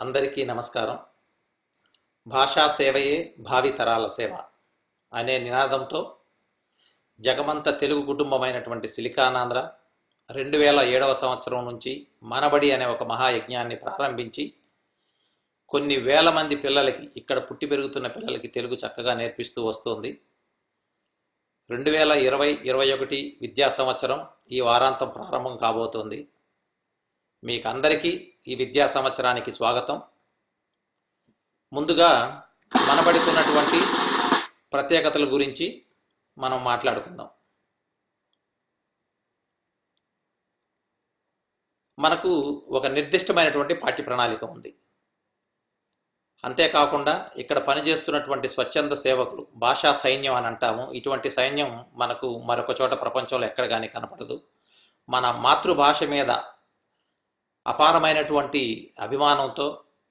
అందరికీ నమస్కారం భాషా సేవయే భావి తరాల సేవ అనే నినాదంతో జగమంత తెలుగు కుటుంబమైనటువంటి సిలికానాంధ్ర రెండు వేల ఏడవ సంవత్సరం నుంచి మనబడి అనే ఒక మహాయజ్ఞాన్ని ప్రారంభించి కొన్ని వేల మంది పిల్లలకి ఇక్కడ పుట్టి పెరుగుతున్న పిల్లలకి తెలుగు చక్కగా నేర్పిస్తూ వస్తుంది రెండు వేల ఇరవై ఇరవై ఒకటి విద్యా సంవత్సరం ఈ వారాంతం ప్రారంభం కాబోతోంది మీకు అందరికీ ఈ విద్యా సంవత్సరానికి స్వాగతం ముందుగా మనబడుకున్నటువంటి ప్రత్యేకతల గురించి మనం మాట్లాడుకుందాం మనకు ఒక నిర్దిష్టమైనటువంటి పాఠ్య ప్రణాళిక ఉంది అంతేకాకుండా ఇక్కడ పనిచేస్తున్నటువంటి స్వచ్ఛంద సేవకులు భాషా సైన్యం అని అంటాము ఇటువంటి సైన్యం మనకు మరొక చోట ప్రపంచంలో ఎక్కడ కానీ కనపడదు మన మాతృభాష మీద అపారమైనటువంటి అభిమానంతో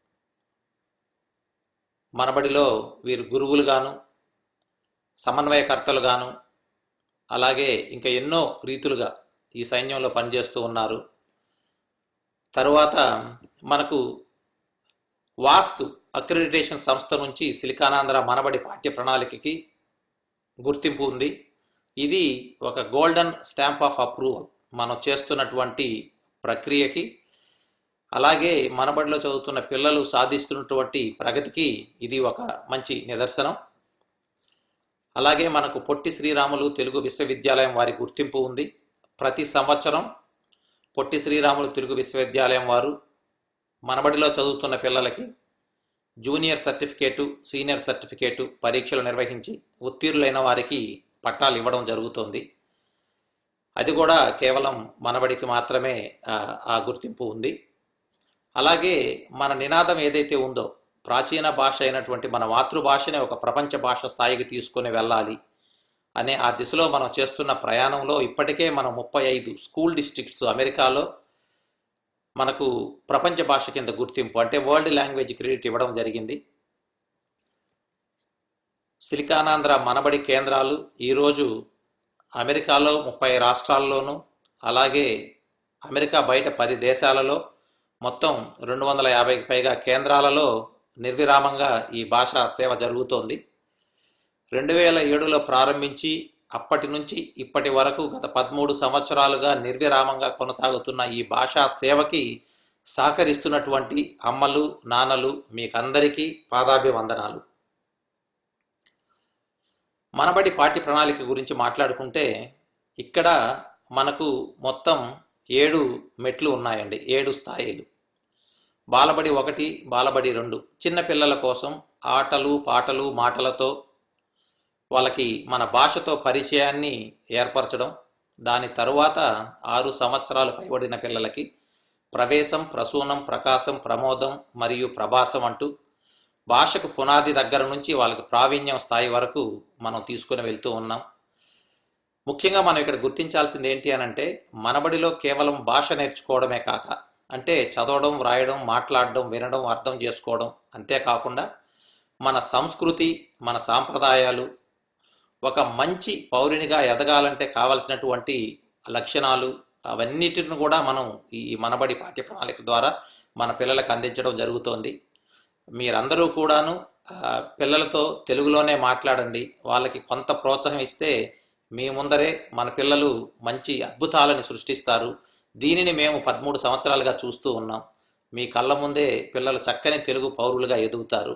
మనబడిలో వీరు గురువులుగాను సమన్వయకర్తలుగాను అలాగే ఇంకా ఎన్నో రీతులుగా ఈ సైన్యంలో పనిచేస్తూ ఉన్నారు తరువాత మనకు వాస్క్ అక్రిడిటేషన్ సంస్థ నుంచి సిలికానాంధ్ర మనబడి పాఠ్య ప్రణాళికకి గుర్తింపు ఉంది ఇది ఒక గోల్డెన్ స్టాంప్ ఆఫ్ అప్రూవల్ మనం చేస్తున్నటువంటి ప్రక్రియకి అలాగే మనబడిలో చదువుతున్న పిల్లలు సాధిస్తున్నటువంటి ప్రగతికి ఇది ఒక మంచి నిదర్శనం అలాగే మనకు పొట్టి శ్రీరాములు తెలుగు విశ్వవిద్యాలయం వారి గుర్తింపు ఉంది ప్రతి సంవత్సరం పొట్టి శ్రీరాములు తెలుగు విశ్వవిద్యాలయం వారు మనబడిలో చదువుతున్న పిల్లలకి జూనియర్ సర్టిఫికేటు సీనియర్ సర్టిఫికేటు పరీక్షలు నిర్వహించి ఉత్తీర్ణులైన వారికి పట్టాలు ఇవ్వడం జరుగుతుంది అది కూడా కేవలం మనబడికి మాత్రమే ఆ, ఆ గుర్తింపు ఉంది అలాగే మన నినాదం ఏదైతే ఉందో ప్రాచీన భాష అయినటువంటి మన మాతృభాషని ఒక ప్రపంచ భాష స్థాయికి తీసుకొని వెళ్ళాలి అనే ఆ దిశలో మనం చేస్తున్న ప్రయాణంలో ఇప్పటికే మనం ముప్పై ఐదు స్కూల్ డిస్ట్రిక్ట్స్ అమెరికాలో మనకు ప్రపంచ భాష కింద గుర్తింపు అంటే వరల్డ్ లాంగ్వేజ్ క్రెడిట్ ఇవ్వడం జరిగింది సిలికానాంధ్ర మనబడి కేంద్రాలు ఈరోజు అమెరికాలో ముప్పై రాష్ట్రాల్లోనూ అలాగే అమెరికా బయట పది దేశాలలో మొత్తం రెండు వందల యాభైకి పైగా కేంద్రాలలో నిర్విరామంగా ఈ భాష సేవ జరుగుతోంది రెండు వేల ఏడులో ప్రారంభించి అప్పటి నుంచి ఇప్పటి వరకు గత పదమూడు సంవత్సరాలుగా నిర్విరామంగా కొనసాగుతున్న ఈ భాషా సేవకి సహకరిస్తున్నటువంటి అమ్మలు నాన్నలు మీకందరికీ పాదాభివందనాలు మనబడి పాఠ్య ప్రణాళిక గురించి మాట్లాడుకుంటే ఇక్కడ మనకు మొత్తం ఏడు మెట్లు ఉన్నాయండి ఏడు స్థాయిలు బాలబడి ఒకటి బాలబడి రెండు చిన్న పిల్లల కోసం ఆటలు పాటలు మాటలతో వాళ్ళకి మన భాషతో పరిచయాన్ని ఏర్పరచడం దాని తరువాత ఆరు సంవత్సరాలు పైబడిన పిల్లలకి ప్రవేశం ప్రసూనం ప్రకాశం ప్రమోదం మరియు ప్రభాసం అంటూ భాషకు పునాది దగ్గర నుంచి వాళ్ళకి ప్రావీణ్యం స్థాయి వరకు మనం తీసుకుని వెళ్తూ ఉన్నాం ముఖ్యంగా మనం ఇక్కడ గుర్తించాల్సింది ఏంటి అని అంటే మనబడిలో కేవలం భాష నేర్చుకోవడమే కాక అంటే చదవడం వ్రాయడం మాట్లాడడం వినడం అర్థం చేసుకోవడం అంతేకాకుండా మన సంస్కృతి మన సాంప్రదాయాలు ఒక మంచి పౌరునిగా ఎదగాలంటే కావలసినటువంటి లక్షణాలు అవన్నిటిని కూడా మనం ఈ మనబడి పాఠ్య ప్రణాళిక ద్వారా మన పిల్లలకు అందించడం జరుగుతోంది మీరందరూ కూడాను ఆ, పిల్లలతో తెలుగులోనే మాట్లాడండి వాళ్ళకి కొంత ప్రోత్సాహం ఇస్తే మీ ముందరే మన పిల్లలు మంచి అద్భుతాలను సృష్టిస్తారు దీనిని మేము పదమూడు సంవత్సరాలుగా చూస్తూ ఉన్నాం మీ కళ్ళ ముందే పిల్లలు చక్కని తెలుగు పౌరులుగా ఎదుగుతారు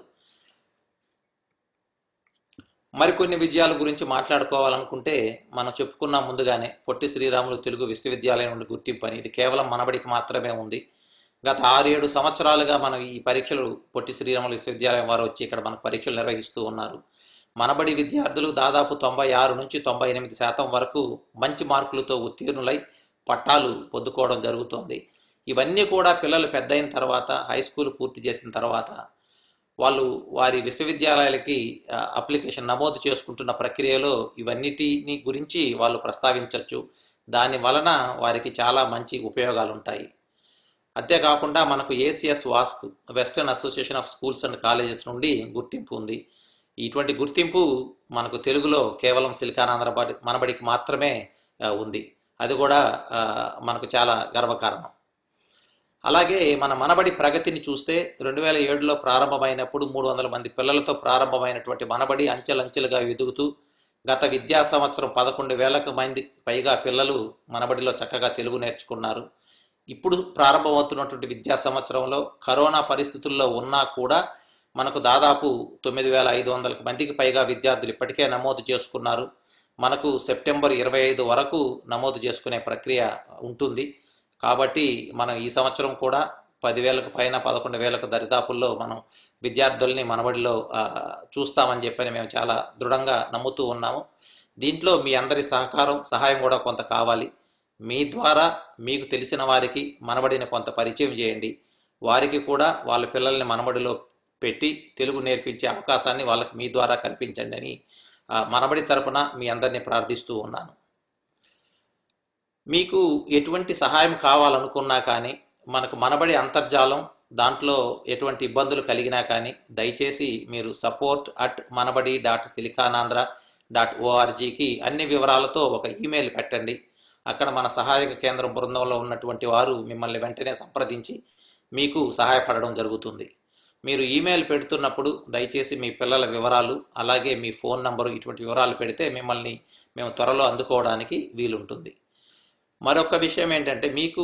మరికొన్ని విజయాల గురించి మాట్లాడుకోవాలనుకుంటే మనం చెప్పుకున్నాం ముందుగానే పొట్టి శ్రీరాములు తెలుగు విశ్వవిద్యాలయం నుండి గుర్తింపు అని ఇది కేవలం మనబడికి మాత్రమే ఉంది గత ఆరు ఏడు సంవత్సరాలుగా మనం ఈ పరీక్షలు పొట్టి శ్రీరాములు విశ్వవిద్యాలయం వారు వచ్చి ఇక్కడ మనకు పరీక్షలు నిర్వహిస్తూ ఉన్నారు మనబడి విద్యార్థులు దాదాపు తొంభై ఆరు నుంచి తొంభై ఎనిమిది శాతం వరకు మంచి మార్కులతో ఉత్తీర్ణులై పట్టాలు పొందుకోవడం జరుగుతోంది ఇవన్నీ కూడా పిల్లలు పెద్దయిన తర్వాత హై స్కూల్ పూర్తి చేసిన తర్వాత వాళ్ళు వారి విశ్వవిద్యాలయాలకి ఆ, అప్లికేషన్ నమోదు చేసుకుంటున్న ప్రక్రియలో ఇవన్నిటిని గురించి వాళ్ళు ప్రస్తావించవచ్చు దాని వలన వారికి చాలా మంచి ఉపయోగాలు ఉంటాయి అంతేకాకుండా మనకు ఏసిఎస్ వాస్క్ western association of schools and colleges నుండి గుర్తింపు ఉంది ఇటువంటి గుర్తింపు మనకు తెలుగులో కేవలం సిలికానాంధ్ర బడి- మనబడికి మాత్రమే ఆ, ఉంది అది కూడా ఆ, మనకు చాలా గర్వకారణం అలాగే మన మనబడి ప్రగతిని చూస్తే రెండు వేల ఏడులో ప్రారంభమైనప్పుడు మూడు వందల మంది పిల్లలతో ప్రారంభమైనటువంటి మనబడి అంచెలంచెలుగా ఎదుగుతూ గత విద్యా సంవత్సరం పదకొండు వేలకు మంది పైగా పిల్లలు మనబడిలో చక్కగా తెలుగు నేర్చుకున్నారు ఇప్పుడు ప్రారంభమవుతున్నటువంటి విద్యా సంవత్సరంలో కరోనా పరిస్థితుల్లో ఉన్నా కూడా మనకు దాదాపు తొమ్మిది వేల ఐదు వందల మందికి పైగా విద్యార్థులు ఇప్పటికే నమోదు చేసుకున్నారు మనకు సెప్టెంబర్ ఇరవై ఐదు వరకు నమోదు చేసుకునే ప్రక్రియ ఉంటుంది కాబట్టి మనం ఈ సంవత్సరం కూడా పదివేలకు పైన పదకొండు వేలకు దరిదాపుల్లో మనం విద్యార్థుల్ని మనబడిలో ఆ, చూస్తామని చెప్పని మేము చాలా దృఢంగా నమ్ముతూ ఉన్నాము దీంట్లో మీ అందరి సహకారం సహాయం కూడా కొంత కావాలి మీ ద్వారా మీకు తెలిసిన వారికి మనబడిని కొంత పరిచయం చేయండి వారికి కూడా వాళ్ళ పిల్లల్ని మనబడిలో పెట్టి తెలుగు నేర్పించే అవకాశాన్ని వాళ్ళకి మీ ద్వారా కల్పించండి అని ఆ, మనబడి తరపున మీ అందరినీ ప్రార్థిస్తూ ఉన్నాను మీకు ఎటువంటి సహాయం కావాలనుకున్నా కానీ మనకు మనబడి అంతర్జాలం దాంట్లో ఎటువంటి ఇబ్బందులు కలిగినా కానీ దయచేసి మీరు support at Manabadi dot Siliconandhra dot ఓఆర్జీకి అన్ని వివరాలతో ఒక ఈమెయిల్ పెట్టండి అక్కడ మన సహాయక కేంద్రం బృందంలో ఉన్నటువంటి వారు మిమ్మల్ని వెంటనే సంప్రదించి మీకు సహాయపడడం జరుగుతుంది మీరు ఈమెయిల్ పెడుతున్నప్పుడు దయచేసి మీ పిల్లల వివరాలు అలాగే మీ ఫోన్ నంబరు ఇటువంటి వివరాలు పెడితే మిమ్మల్ని మేము త్వరలో అందుకోవడానికి వీలుంటుంది మరొక విషయం ఏంటంటే మీకు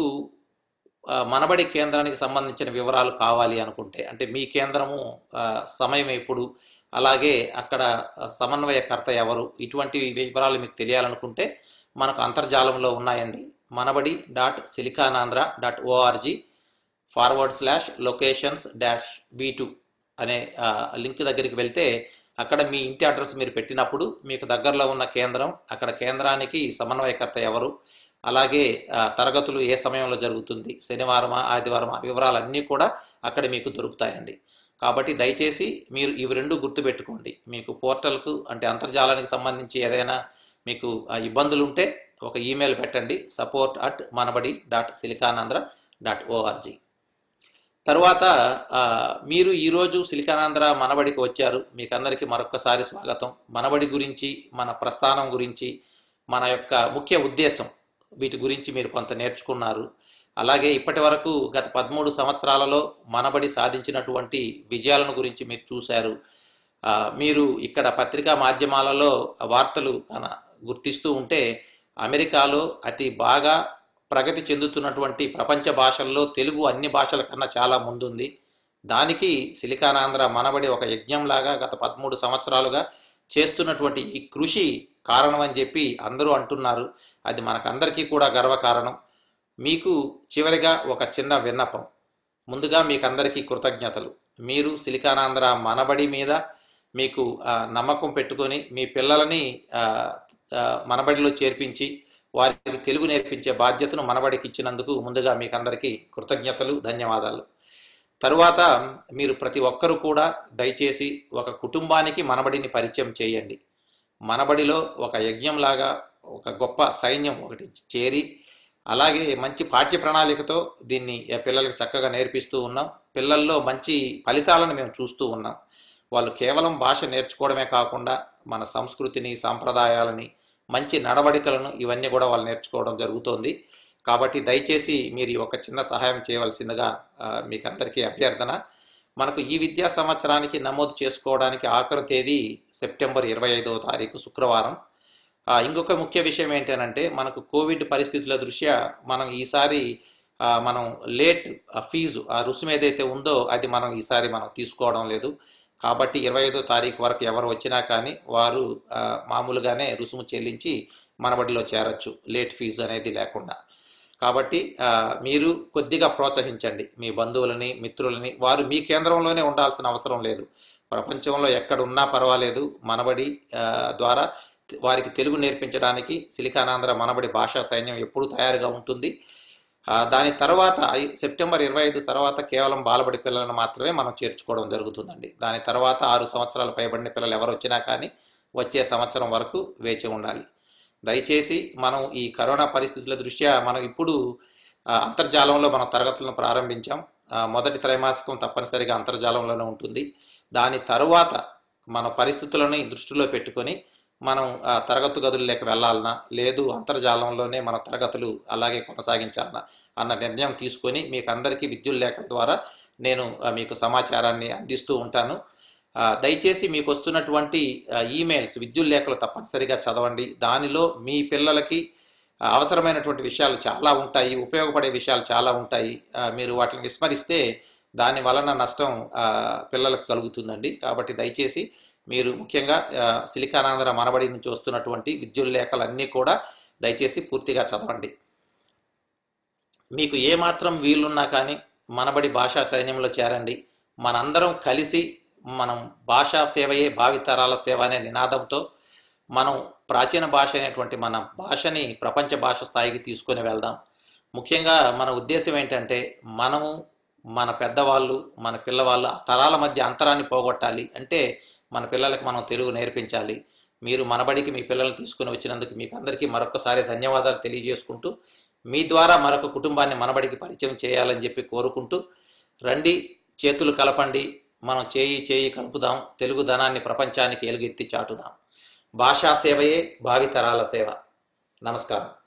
ఆ, మనబడి కేంద్రానికి సంబంధించిన వివరాలు కావాలి అనుకుంటే అంటే మీ కేంద్రము ఆ, సమయం ఎప్పుడు అలాగే అక్కడ ఆ, సమన్వయకర్త ఎవరు ఇటువంటి వివరాలు మీకు తెలియాలనుకుంటే మనకు అంతర్జాలంలో ఉన్నాయండి Manabadi dot Siliconandhra dot O R G forward slash locations dash V two అనే ఆ, లింక్ దగ్గరికి వెళ్తే అక్కడ మీ ఇంటి అడ్రస్ మీరు పెట్టినప్పుడు మీకు దగ్గరలో ఉన్న కేంద్రం అక్కడ కేంద్రానికి సమన్వయకర్త ఎవరు అలాగే ఆ, తరగతులు ఏ సమయంలో జరుగుతుంది శనివారమా ఆదివారమా వివరాలన్నీ కూడా అక్కడ మీకు దొరుకుతాయండి కాబట్టి దయచేసి మీరు ఇవి రెండు గుర్తుపెట్టుకోండి మీకు పోర్టల్కు అంటే అంతర్జాలానికి సంబంధించి ఏదైనా మీకు ఆ, ఇబ్బందులు ఉంటే ఒక ఈమెయిల్ పెట్టండి support at Manabadi dot Siliconandhra dot O R G తరువాత ఆ, మీరు ఈరోజు సిలికానాంధ్ర మనబడికి వచ్చారు మీకు అందరికీ మరొక్కసారి స్వాగతం మనబడి గురించి మన ప్రస్థానం గురించి మన యొక్క ముఖ్య ఉద్దేశం వీటి గురించి మీరు కొంత నేర్చుకున్నారు అలాగే ఇప్పటి వరకు గత పదమూడు సంవత్సరాలలో మనబడి సాధించినటువంటి విజయాలను గురించి మీరు చూశారు ఆ, మీరు ఇక్కడ పత్రికా మాధ్యమాలలో వార్తలు కన గుర్తిస్తూ ఉంటే అమెరికాలో అతి బాగా ప్రగతి చెందుతున్నటువంటి ప్రపంచ భాషల్లో తెలుగు అన్ని భాషల కన్నా చాలా ముందుంది దానికి సిలికానాంధ్ర మనబడి ఒక యజ్ఞంలాగా గత పదమూడు సంవత్సరాలుగా చేస్తున్నటువంటి ఈ కృషి కారణం అని చెప్పి అందరూ అంటున్నారు అది మనకందరికీ కూడా గర్వకారణం మీకు చివరిగా ఒక చిన్న విన్నపం ముందుగా మీకు అందరికీ కృతజ్ఞతలు మీరు సిలికానాంధ్ర మనబడి మీద మీకు ఆ, నమ్మకం పెట్టుకొని మీ పిల్లలని ఆ, ఆ, మనబడిలో చేర్పించి వారికి తెలుగు నేర్పించే బాధ్యతను మనబడికి ఇచ్చినందుకు ముందుగా మీకు అందరికీ కృతజ్ఞతలు ధన్యవాదాలు తరువాత మీరు ప్రతి ఒక్కరూ కూడా దయచేసి ఒక కుటుంబానికి మనబడిని పరిచయం చేయండి మనబడిలో ఒక యజ్ఞంలాగా ఒక గొప్ప సైన్యం ఒకటి చేరి అలాగే మంచి పాఠ్య ప్రణాళికతో దీన్ని ఆ పిల్లలకి చక్కగా నేర్పిస్తూ ఉన్నాం పిల్లల్లో మంచి ఫలితాలను మేము చూస్తూ ఉన్నాం వాళ్ళు కేవలం భాష నేర్చుకోవడమే కాకుండా మన సంస్కృతిని సాంప్రదాయాలని మంచి నడవడికలను ఇవన్నీ కూడా వాళ్ళు నేర్చుకోవడం జరుగుతోంది కాబట్టి దయచేసి మీరు ఈ ఒక చిన్న సహాయం చేయవలసిందిగా ఆ, మీకు అందరికీ అభ్యర్థన మనకు ఈ విద్యా సంవత్సరానికి నమోదు చేసుకోవడానికి ఆఖరు తేదీ సెప్టెంబర్ ఇరవై ఐదవ తారీఖు శుక్రవారం ఆ, ఇంకొక ముఖ్య విషయం ఏంటంటే మనకు కోవిడ్ పరిస్థితుల దృష్ట్యా మనం ఈసారి ఆ, మనం లేట్ ఆ ఫీజు ఆ రుసుము ఏదైతే ఉందో అది మనం ఈసారి మనం తీసుకోవడం లేదు కాబట్టి ఇరవై ఐదో తారీఖు వరకు ఎవరు వచ్చినా కానీ వారు ఆ, మామూలుగానే రుసుము చెల్లించి మనబడిలో చేరొచ్చు లేట్ ఫీజు అనేది లేకుండా కాబట్టి ఆ, మీరు కొద్దిగా ప్రోత్సహించండి మీ బంధువులని మిత్రులని వారు మీ కేంద్రంలోనే ఉండాల్సిన అవసరం లేదు ప్రపంచంలో ఎక్కడ ఉన్నా పర్వాలేదు మనబడి ఆ, ద్వారా వారికి తెలుగు నేర్పించడానికి సిలికానాంధ్ర మనబడి భాషా సైన్యం ఎప్పుడూ తయారుగా ఉంటుంది ఆ, దాని తర్వాత ఐ- సెప్టెంబర్ ఇరవై ఐదు తర్వాత కేవలం బాలబడి పిల్లలను మాత్రమే మనం చేర్చుకోవడం జరుగుతుందండి దాని తర్వాత ఆరు సంవత్సరాలు పైబడిన పిల్లలు ఎవరు వచ్చినా కానీ వచ్చే సంవత్సరం వరకు వేచి ఉండాలి దయచేసి మనం ఈ కరోనా పరిస్థితుల దృష్ట్యా మనం ఇప్పుడు ఆ, అంతర్జాలంలో మనం తరగతులను ప్రారంభించాం ఆ, మొదటి త్రైమాసికం తప్పనిసరిగా అంతర్జాలంలోనే ఉంటుంది దాని తరువాత మన పరిస్థితులను దృష్టిలో పెట్టుకొని మనం ఆ, తరగతి గదుల్లోకి వెళ్ళాలన్నా లేదు అంతర్జాలంలోనే మన తరగతులు అలాగే కొనసాగించాలన్నా అన్న నిర్ణయం తీసుకొని మీకు అందరికీ విద్యుల్లేఖల ద్వారా నేను ఆ, మీకు సమాచారాన్ని అందిస్తూ ఉంటాను ఆ, దయచేసి మీకు వస్తున్నటువంటి ఆ, ఈమెయిల్స్ విద్యుల్లేఖలు తప్పనిసరిగా చదవండి దానిలో మీ పిల్లలకి ఆ, అవసరమైనటువంటి విషయాలు చాలా ఉంటాయి ఉపయోగపడే విషయాలు చాలా ఉంటాయి ఆ, మీరు వాటిని విస్మరిస్తే దాని వలన నష్టం ఆ, పిల్లలకు కలుగుతుందండి కాబట్టి దయచేసి మీరు ముఖ్యంగా ఆ, సిలికానాంధ్ర మనబడి నుంచి వస్తున్నటువంటి విద్యుల్లేఖలన్నీ కూడా దయచేసి పూర్తిగా చదవండి మీకు ఏమాత్రం వీలున్నా కానీ మనబడి భాషా సైన్యంలో చేరండి మనందరం కలిసి మనం భాషా సేవయే భావితరాల సేవ అనే నినాదంతో మనం ప్రాచీన భాష అయినటువంటి మన భాషని ప్రపంచ భాష స్థాయికి తీసుకొని వెళ్దాం ముఖ్యంగా మన ఉద్దేశం ఏంటంటే మనము మన పెద్దవాళ్ళు మన పిల్లవాళ్ళు ఆ తరాల మధ్య అంతరాన్ని పోగొట్టాలి అంటే మన పిల్లలకి మనం తెలుగు నేర్పించాలి మీరు మనబడికి మీ పిల్లల్ని తీసుకుని వచ్చినందుకు మీకు అందరికీ మరొకసారి ధన్యవాదాలు తెలియజేసుకుంటూ మీ ద్వారా మరొక కుటుంబాన్ని మనబడికి పరిచయం చేయాలని చెప్పి కోరుకుంటూ రండి చేతులు కలపండి మనం చేయి చేయి కలుపుదాం తెలుగు ధనాన్ని ప్రపంచానికి ఎలుగెత్తి చాటుదాం భాషా సేవయే భావితరాల సేవ నమస్కారం